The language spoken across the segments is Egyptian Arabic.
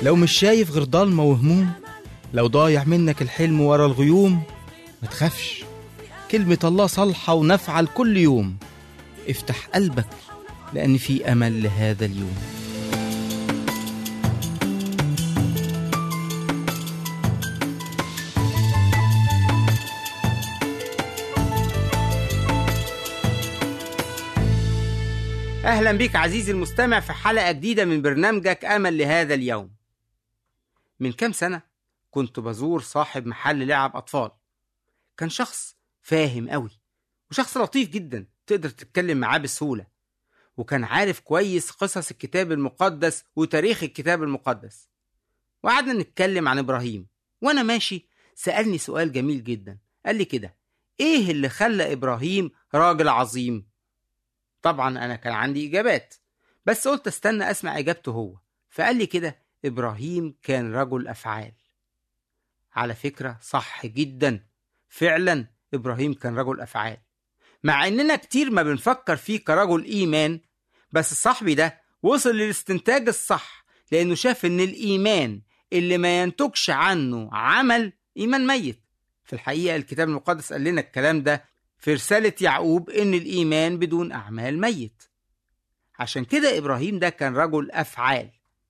لو مش شايف غير ضلمة وهموم لو ضايع منك الحلم ورا الغيوم ما تخافش كلمة الله صالحة ونافعة لكل يوم افتح قلبك لأن في أمل لهذا اليوم أهلا بك عزيزي المستمع في حلقة جديدة من برنامجك أمل لهذا اليوم من كام سنة كنت بزور صاحب محل لعب أطفال كان شخص فاهم قوي وشخص لطيف جدا تقدر تتكلم معاه بسهولة وكان عارف كويس قصص الكتاب المقدس وتاريخ الكتاب المقدس وقعدنا نتكلم عن إبراهيم وأنا ماشي سألني سؤال جميل جدا قال لي كده إيه اللي خلى إبراهيم راجل عظيم؟ طبعا أنا كان عندي إجابات بس قلت استنى أسمع إجابته هو فقال لي كده إبراهيم كان رجل أفعال على فكرة صح جدا فعلا إبراهيم كان رجل أفعال مع إننا كتير ما بنفكر فيه كرجل إيمان بس صاحبي ده وصل للاستنتاج الصح لأنه شاف إن الإيمان اللي ما ينتجش عنه عمل إيمان ميت في الحقيقة الكتاب المقدس قال لنا الكلام ده في رسالة يعقوب إن الإيمان بدون أعمال ميت عشان كده إبراهيم ده كان رجل أفعال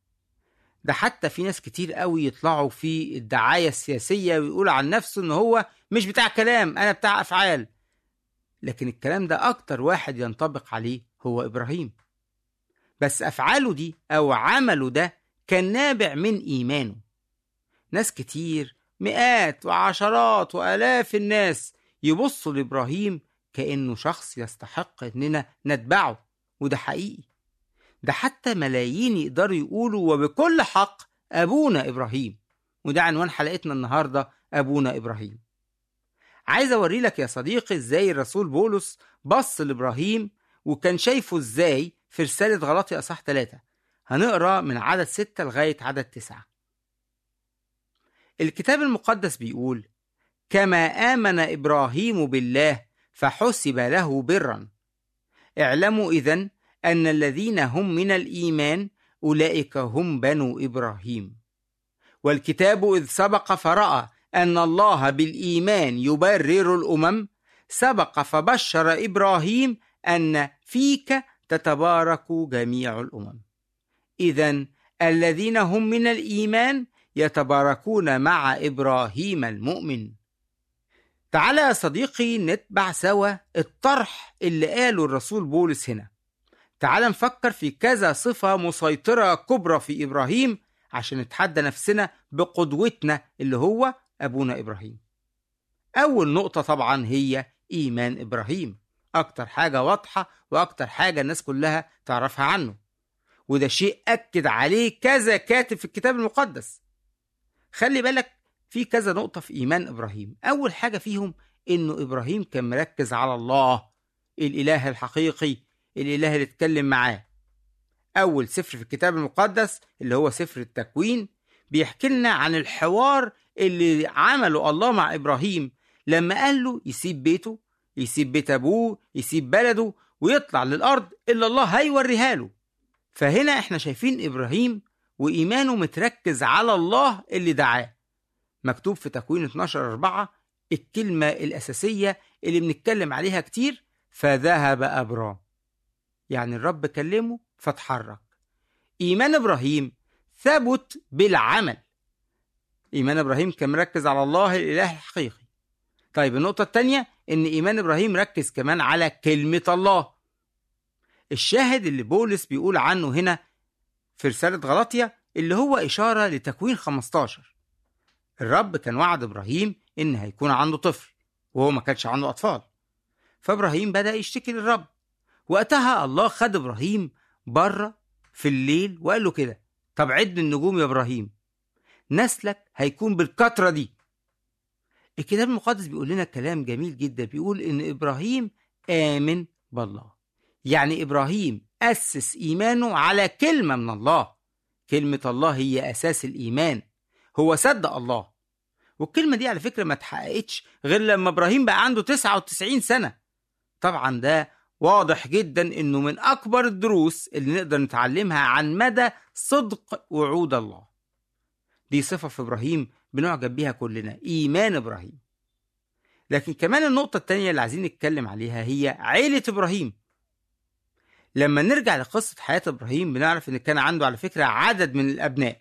ده حتى في ناس كتير قوي يطلعوا في الدعاية السياسية ويقول عن نفسه إن هو مش بتاع كلام أنا بتاع أفعال لكن الكلام ده أكتر واحد ينطبق عليه هو إبراهيم بس أفعاله دي أو عمله ده كان نابع من إيمانه ناس كتير مئات وعشرات وآلاف الناس يبصوا لإبراهيم كأنه شخص يستحق إننا نتبعه وده حقيقي ده حتى ملايين يقدروا يقولوا وبكل حق أبونا إبراهيم وده عنوان حلقتنا النهاردة أبونا إبراهيم عايز أوري لك يا صديقي إزاي الرسول بولس بص لإبراهيم وكان شايفه إزاي في رسالة غلطي أصح ثلاثة هنقرأ من عدد ستة لغاية عدد تسعة الكتاب المقدس بيقول كما آمن إبراهيم بالله فحسب له برا اعلموا إذن أن الذين هم من الإيمان أولئك هم بنو إبراهيم والكتاب إذ سبق فرأى أن الله بالإيمان يبرر الأمم سبق فبشر إبراهيم أن فيك تتبارك جميع الأمم إذا الذين هم من الإيمان يتباركون مع إبراهيم المؤمن تعالى يا صديقي نتبع سوا الطرح اللي قاله الرسول بولس هنا تعال نفكر في كذا صفة مسيطرة كبرى في إبراهيم عشان نتحدى نفسنا بقدوتنا اللي هو أبونا إبراهيم أول نقطة طبعا هي إيمان إبراهيم أكتر حاجة واضحة وأكتر حاجة الناس كلها تعرفها عنه وده شيء أكد عليه كذا كاتب في الكتاب المقدس خلي بالك في كذا نقطة في إيمان إبراهيم أول حاجة فيهم إنه إبراهيم كان مركز على الله الإله الحقيقي الإله اللي اتكلم معاه أول سفر في الكتاب المقدس اللي هو سفر التكوين بيحكي لنا عن الحوار اللي عمله الله مع إبراهيم لما قال له يسيب بيته يسيب بيت أبوه يسيب بلده ويطلع للأرض اللي الله هيوريها له فهنا احنا شايفين إبراهيم وإيمانه متركز على الله اللي دعاه مكتوب في تكوين 12 4 الكلمة الأساسية اللي بنتكلم عليها كتير فذهب أبرام يعني الرب كلمه فاتحرك إيمان إبراهيم ثبت بالعمل إيمان إبراهيم كان مركز على الله الإله الحقيقي طيب النقطة التانية إن إيمان إبراهيم ركز كمان على كلمة الله الشاهد اللي بولس بيقول عنه هنا في رسالة غلطية اللي هو إشارة لتكوين 15 الرب كان وعد إبراهيم إن هيكون عنده طفل وهو ما كانش عنده أطفال فإبراهيم بدأ يشتكي للرب وقتها الله خد إبراهيم بره في الليل وقال له كده طب عد النجوم يا إبراهيم نسلك هيكون بالكترة دي الكتاب المقدس بيقول لنا كلام جميل جدا بيقول إن إبراهيم آمن بالله يعني إبراهيم أسس إيمانه على كلمة من الله كلمة الله هي أساس الإيمان هو صدق الله والكلمة دي على فكرة ما اتحققتش غير لما إبراهيم بقى عنده 99 سنة طبعا ده واضح جدا انه من اكبر الدروس اللي نقدر نتعلمها عن مدى صدق وعود الله دي صفة في إبراهيم بنعجب بيها كلنا إيمان إبراهيم لكن كمان النقطة التانية اللي عايزين نتكلم عليها هي عيلة إبراهيم لما نرجع لقصة حياة إبراهيم بنعرف إن كان عنده على فكرة عدد من الأبناء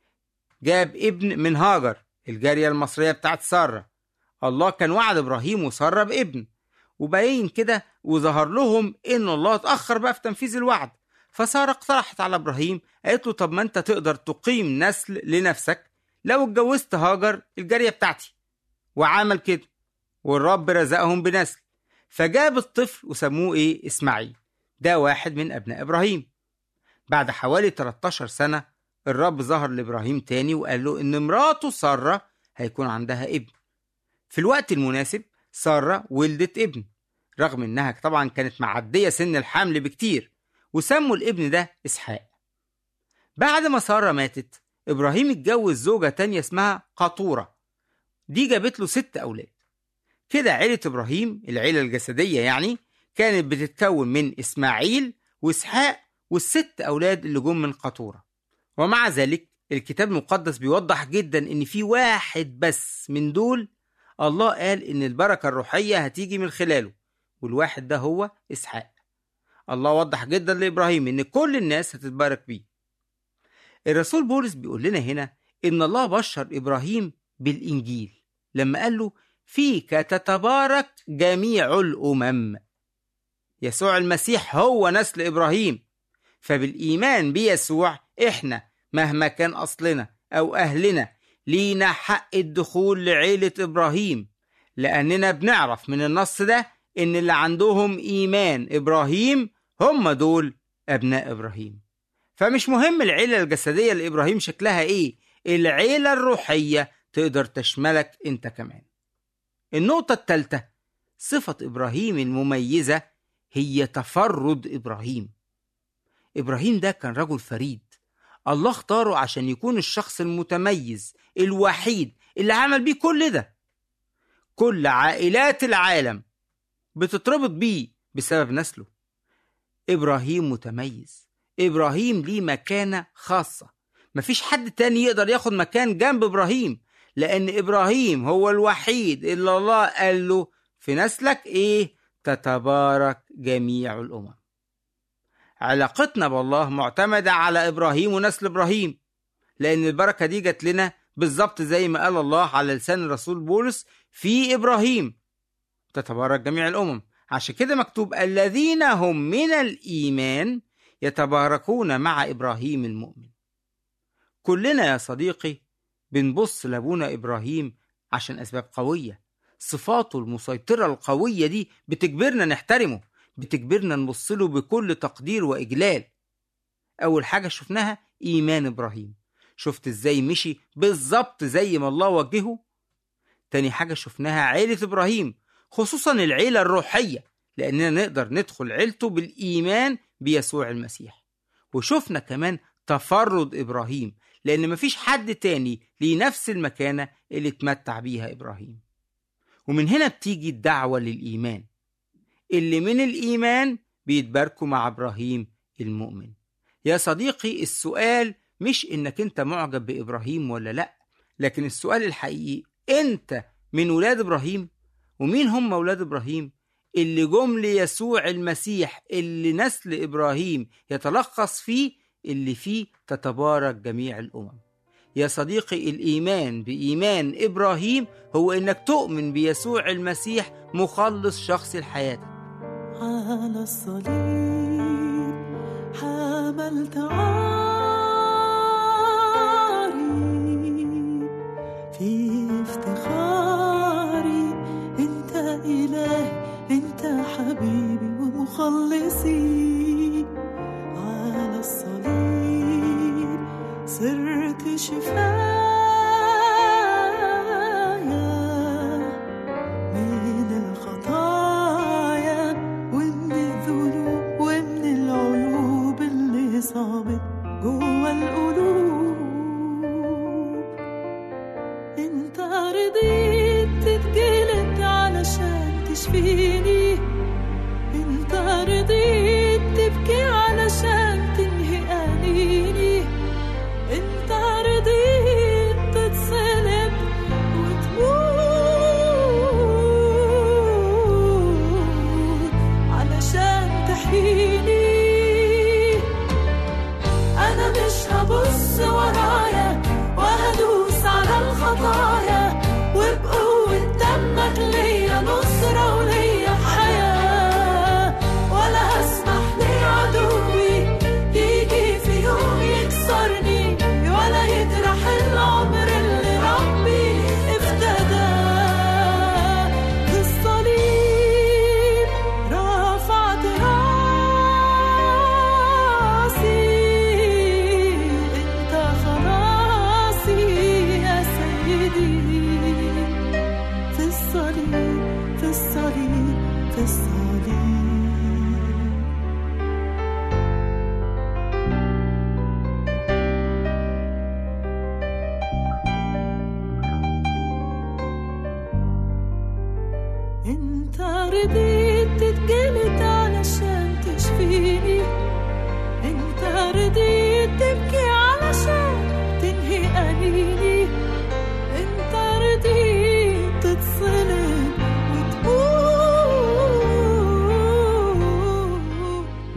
جاب ابن من هاجر الجارية المصرية بتاعت سارة الله كان وعد إبراهيم وسارة بابن وباين كده وظهر لهم إن الله اتأخر بقى في تنفيذ الوعد فسارة اقترحت على إبراهيم قالت له طب ما أنت تقدر تقيم نسل لنفسك لو اتجوزت هاجر الجارية بتاعتي وعمل كده والرب رزقهم بنسل فجاب الطفل وسموه ايه اسماعيل ده واحد من ابناء ابراهيم بعد حوالي 13 سنة الرب ظهر لابراهيم تاني وقال له ان مراته سارة هيكون عندها ابن في الوقت المناسب سارة ولدت ابن رغم انها طبعا كانت معدية سن الحمل بكتير وسموا الابن ده اسحاق بعد ما سارة ماتت ابراهيم اتجوز زوجة تانية اسمها قطورة دي جابت له ست اولاد كده عيلة إبراهيم العيلة الجسدية يعني كانت بتتكون من إسماعيل وإسحاق والست أولاد اللي جم من قطورة ومع ذلك الكتاب المقدس بيوضح جدا إن في واحد بس من دول الله قال إن البركة الروحية هتيجي من خلاله والواحد ده هو إسحاق الله وضح جدا لإبراهيم إن كل الناس هتتبارك بيه الرسول بولس بيقول لنا هنا إن الله بشر إبراهيم بالإنجيل لما قال له فيك تتبارك جميع الامم يسوع المسيح هو نسل ابراهيم فبالايمان بيسوع احنا مهما كان اصلنا او اهلنا لينا حق الدخول لعيله ابراهيم لاننا بنعرف من النص ده ان اللي عندهم ايمان ابراهيم هم دول ابناء ابراهيم فمش مهم العيله الجسديه لابراهيم شكلها ايه العيله الروحيه تقدر تشملك انت كمان النقطة الثالثة صفة إبراهيم المميزة هي تفرد إبراهيم إبراهيم ده كان رجل فريد الله اختاره عشان يكون الشخص المتميز الوحيد اللي عمل بيه كل ده كل عائلات العالم بتتربط بيه بسبب نسله إبراهيم متميز إبراهيم ليه مكانة خاصة مفيش حد تاني يقدر ياخد مكان جنب إبراهيم لأن إبراهيم هو الوحيد اللي الله قال له في نسلك إيه تتبارك جميع الأمم علاقتنا بالله معتمدة على إبراهيم ونسل إبراهيم لأن البركة دي جت لنا بالظبط زي ما قال الله على لسان الرسول بولس في إبراهيم تتبارك جميع الأمم عشان كده مكتوب الذين هم من الإيمان يتباركون مع إبراهيم المؤمن كلنا يا صديقي بنبص لابونا إبراهيم عشان أسباب قوية صفاته المسيطرة القوية دي بتجبرنا نحترمه بتجبرنا نبص له بكل تقدير وإجلال أول حاجة شفناها إيمان إبراهيم شفت إزاي مشي بالظبط زي ما الله وجهه تاني حاجة شفناها عيلة إبراهيم خصوصا العيلة الروحية لأننا نقدر ندخل عيلته بالإيمان بيسوع المسيح وشفنا كمان تفرد إبراهيم لأن مفيش حد تاني ليه نفس المكانة اللي اتمتع بيها إبراهيم ومن هنا بتيجي الدعوة للإيمان اللي من الإيمان بيتباركوا مع إبراهيم المؤمن يا صديقي السؤال مش إنك أنت معجب بإبراهيم ولا لأ لكن السؤال الحقيقي أنت من ولاد إبراهيم ومين هم ولاد إبراهيم اللي جم ليسوع المسيح اللي نسل إبراهيم يتلخص فيه اللي فيه تتبارك جميع الأمم يا صديقي الإيمان بإيمان إبراهيم هو إنك تؤمن بيسوع المسيح مخلص شخصي لحياتك على الصليب حملت عاري في افتخاري انت الهي انت حبيبي ومخلصي على الصليب صرت شفايا من الخطايا ومن الذنوب ومن العيوب اللي صابت جوا القلوب انت رضيت تتجلد علشان تشفيني انت رضيت تبكي علشان تنهي انيني انت رضيت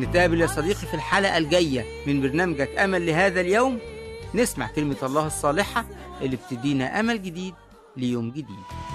نتقابل يا صديقي في الحلقة الجاية من برنامجك أمل لهذا اليوم نسمع كلمة الله الصالحة اللي بتدينا أمل جديد ليوم جديد